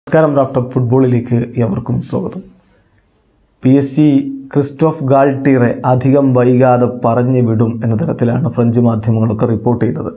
നമസ്കാരം റാഫ്റ്റോക്ക് ഫുട്ബോളിലേക്ക് എവർക്കും സ്വാഗതം P S C Christophe Galtier അധികം വൈകാതെ പറഞ്ഞു വിടും എന്ന തരത്തിലാണ് ഫ്രഞ്ച് മാധ്യമങ്ങളൊക്കെ റിപ്പോർട്ട് ചെയ്തത്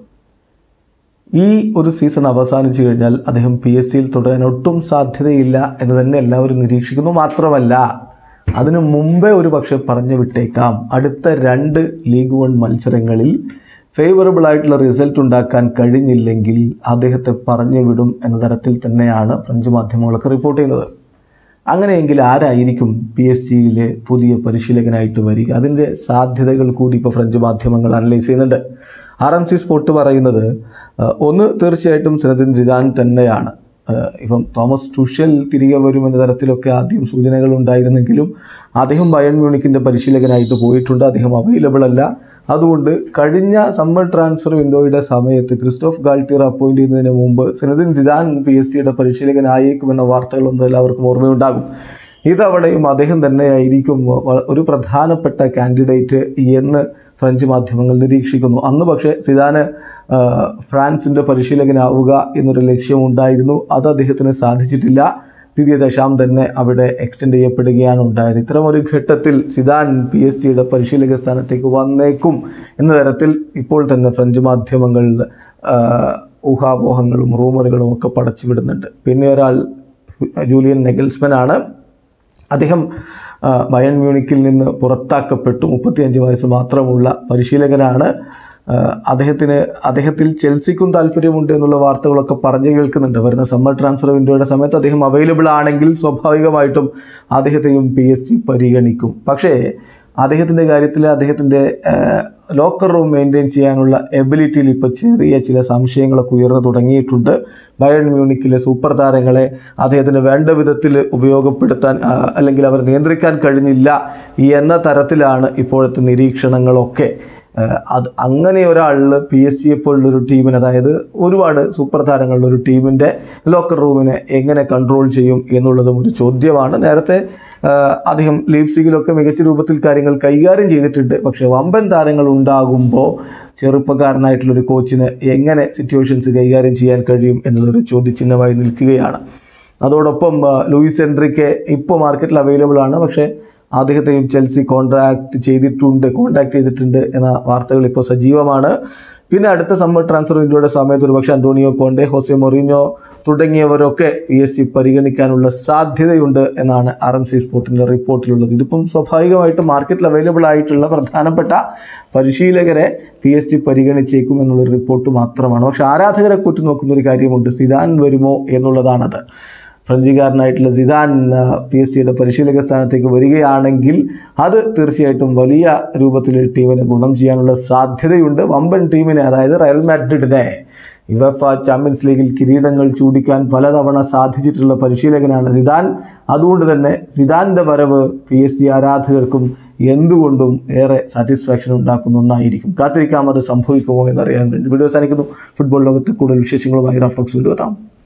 ഈ ഒരു സീസൺ അവസാനിച്ചു കഴിഞ്ഞാൽ അദ്ദേഹം പി എസ് സിയിൽ തുടരാൻ ഒട്ടും സാധ്യതയില്ല എന്ന് തന്നെ എല്ലാവരും നിരീക്ഷിക്കുന്നു മാത്രമല്ല അതിനു മുമ്പേ ഒരു പക്ഷേ പറഞ്ഞു വിട്ടേക്കാം അടുത്ത രണ്ട് ലീഗ് വൺ മത്സരങ്ങളിൽ ഫേവറബിൾ ആയിട്ടുള്ള റിസൾട്ട് ഉണ്ടാക്കാൻ കഴിഞ്ഞില്ലെങ്കിൽ അദ്ദേഹത്തെ പറഞ്ഞു വിടും എന്ന തരത്തിൽ തന്നെയാണ് ഫ്രഞ്ച് മാധ്യമങ്ങളൊക്കെ റിപ്പോർട്ട് ചെയ്യുന്നത് അങ്ങനെയെങ്കിൽ ആരായിരിക്കും പി എസ് സിയിലെ പുതിയ പരിശീലകനായിട്ട് വരിക അതിൻ്റെ സാധ്യതകൾ കൂടി ഇപ്പോൾ ഫ്രഞ്ച് മാധ്യമങ്ങൾ അനലൈസ് ചെയ്യുന്നുണ്ട് ആർ എം സി സ്പോർട്ട് പറയുന്നത് ആ, ഒന്ന് തീർച്ചയായിട്ടും സിനദിൻ സിദാൻ തന്നെയാണ് ആ, ഇപ്പം തോമസ് ടുഷ്യൽ തിരികെ വരുമെന്ന തരത്തിലൊക്കെ ആദ്യം സൂചനകൾ ഉണ്ടായിരുന്നെങ്കിലും അദ്ദേഹം ബയൺ മ്യൂണിക്കിൻ്റെ പരിശീലകനായിട്ട് പോയിട്ടുണ്ട് അദ്ദേഹം അവൈലബിൾ അല്ല അതുകൊണ്ട് കഴിഞ്ഞ സമ്മർ ട്രാൻസ്ഫർ വിൻഡോയുടെ സമയത്ത് ക്രിസ്റ്റോഫ് ഗാൾട്ടിയർ അപ്പോയിന്റ് ചെയ്യുന്നതിന് മുമ്പ് സിനദിൻ സിദാൻ പി എസ് സിയുടെ പരിശീലകനായേക്കുമെന്ന വാർത്തകളൊന്നും എല്ലാവർക്കും ഓർമ്മയുണ്ടാകും ഇതവിടെയും അദ്ദേഹം തന്നെയായിരിക്കും വ- ഒരു പ്രധാനപ്പെട്ട കാൻഡിഡേറ്റ് എന്ന് ഫ്രഞ്ച് മാധ്യമങ്ങൾ നിരീക്ഷിക്കുന്നു അന്ന് പക്ഷേ സിദാന് ആ, ഫ്രാൻസിൻ്റെ പരിശീലകനാവുക എന്നൊരു ലക്ഷ്യമുണ്ടായിരുന്നു അത് അദ്ദേഹത്തിന് സാധിച്ചിട്ടില്ല ദ്വിതീയ ദശാം തന്നെ അവിടെ എക്സ്റ്റെൻഡ് ചെയ്യപ്പെടുകയാണ് ഉണ്ടായത് ഇത്തരമൊരു ഘട്ടത്തിൽ സിദാൻ പി എസ് സിയുടെ പരിശീലക സ്ഥാനത്തേക്ക് വന്നേക്കും എന്ന തരത്തിൽ ഇപ്പോൾ തന്നെ ഫ്രഞ്ച് മാധ്യമങ്ങൾ ആ, ഊഹാപോഹങ്ങളും റൂമറുകളും ഒക്കെ പടച്ചു വിടുന്നുണ്ട് പിന്നെ ഒരാൾ ജൂലിയൻ നെഗൽസ്മൻ ആണ് അദ്ദേഹം ആ, ബയൺ മ്യൂണിക്കിൽ നിന്ന് പുറത്താക്കപ്പെട്ടു മുപ്പത്തിയഞ്ച് വയസ്സ് മാത്രമുള്ള പരിശീലകനാണ് ആ, അദ്ദേഹത്തിന് അദ്ദേഹത്തിൽ ചെൽസിക്കും താല്പര്യമുണ്ട് എന്നുള്ള വാർത്തകളൊക്കെ പറഞ്ഞു കേൾക്കുന്നുണ്ട് വരുന്ന സമ്മർ ട്രാൻസ്ഫർ വിൻഡോയുടെ സമയത്ത് അദ്ദേഹം അവൈലബിൾ ആണെങ്കിൽ സ്വാഭാവികമായിട്ടും അദ്ദേഹത്തെയും പി എസ് സി പരിഗണിക്കും പക്ഷേ അദ്ദേഹത്തിൻ്റെ കാര്യത്തിൽ അദ്ദേഹത്തിൻ്റെ ലോക്കർ റൂം മെയിൻറ്റെയിൻ ചെയ്യാനുള്ള എബിലിറ്റിയിൽ ഇപ്പോൾ ചെറിയ ചില സംശയങ്ങളൊക്കെ ഉയർന്നു തുടങ്ങിയിട്ടുണ്ട് ബയൺ മ്യൂണിക്കിലെ സൂപ്പർ താരങ്ങളെ അദ്ദേഹത്തിന് വേണ്ട വിധത്തിൽ ഉപയോഗപ്പെടുത്താൻ ആ, അല്ലെങ്കിൽ അവർ നിയന്ത്രിക്കാൻ കഴിഞ്ഞില്ല എന്ന തരത്തിലാണ് ഇപ്പോഴത്തെ നിരീക്ഷണങ്ങളൊക്കെ ആ, അത് അങ്ങനെ ഒരാളിൽ പി എസ് സിയെ പോലുള്ളൊരു ടീമിന് അതായത് ഒരുപാട് സൂപ്പർ താരങ്ങളുള്ള ഒരു ടീമിൻ്റെ ലോക്കർ റൂമിനെ എങ്ങനെ കൺട്രോൾ ചെയ്യും എന്നുള്ളതും ഒരു ചോദ്യമാണ് നേരത്തെ ആ, അദ്ദേഹം ലീപ്സിഗിലൊക്കെ മികച്ച രൂപത്തിൽ കാര്യങ്ങൾ കൈകാര്യം ചെയ്തിട്ടുണ്ട് പക്ഷേ വമ്പൻ താരങ്ങൾ ഉണ്ടാകുമ്പോൾ ചെറുപ്പക്കാരനായിട്ടുള്ളൊരു കോച്ചിന് എങ്ങനെ സിറ്റുവേഷൻസ് കൈകാര്യം ചെയ്യാൻ കഴിയും എന്നുള്ളൊരു ചോദ്യചിഹ്നമായി നിൽക്കുകയാണ് അതോടൊപ്പം ആ, ലൂയിസ് എൻട്രിക്ക് ഇപ്പോൾ മാർക്കറ്റിൽ അവൈലബിൾ ആണ് പക്ഷേ അദ്ദേഹത്തെയും ചെൽസി കോൺട്രാക്ട് ചെയ്തിട്ടുണ്ട് കോൺടാക്ട് ചെയ്തിട്ടുണ്ട് എന്ന വാർത്തകൾ ഇപ്പോൾ സജീവമാണ് പിന്നെ അടുത്ത സമ്മർ ട്രാൻസ്ഫർ വിൻഡോയുടെ സമയത്ത് ഒരുപക്ഷെ അന്റോണിയോ കോണ്ടെ ഹോസെ മൊറീനോ തുടങ്ങിയവരൊക്കെ പി എസ് സി പരിഗണിക്കാനുള്ള സാധ്യതയുണ്ട് എന്നാണ് ആർ എം സി സ്പോർട്ടിൻ്റെ റിപ്പോർട്ടിലുള്ളത് ഇതിപ്പം സ്വാഭാവികമായിട്ടും മാർക്കറ്റിൽ അവൈലബിൾ ആയിട്ടുള്ള പ്രധാനപ്പെട്ട പരിശീലകരെ പി എസ് സി പരിഗണിച്ചേക്കും എന്നുള്ളൊരു റിപ്പോർട്ട് മാത്രമാണ് പക്ഷേ ആരാധകരെ കുറ്റി നോക്കുന്ന ഒരു കാര്യമുണ്ട് സിദാൻ വരുമോ എന്നുള്ളതാണത് ഫ്രഞ്ചുകാരനായിട്ടുള്ള സിദാൻ പി എസ് സിയുടെ പരിശീലക സ്ഥാനത്തേക്ക് വരികയാണെങ്കിൽ അത് തീർച്ചയായിട്ടും വലിയ രൂപത്തിൽ ടീമിന് ഗുണം ചെയ്യാനുള്ള സാധ്യതയുണ്ട് വമ്പൻ ടീമിനെ അതായത് റയൽ മാഡ്രിഡിനെ യുവഫ ചാമ്പ്യൻസ് ലീഗിൽ കിരീടങ്ങൾ ചൂടിക്കാൻ പലതവണ സാധിച്ചിട്ടുള്ള പരിശീലകനാണ് സിദാൻ അതുകൊണ്ട് തന്നെ സിദാൻ്റെ വരവ് പി എസ് സി ആരാധകർക്കും എന്തുകൊണ്ടും ഏറെ സാറ്റിസ്ഫാക്ഷൻ ഉണ്ടാക്കുന്ന ഒന്നായിരിക്കും കാത്തിരിക്കാം അത് സംഭവിക്കുമോ എന്നറിയാൻ വേണ്ടി വീഡിയോ അവസാനിക്കുന്നു ഫുട്ബോൾ ലോകത്ത് കൂടുതൽ വിശേഷങ്ങളുമായി റാഫ്റ്റോക്സ് വീണ്ടും എത്താം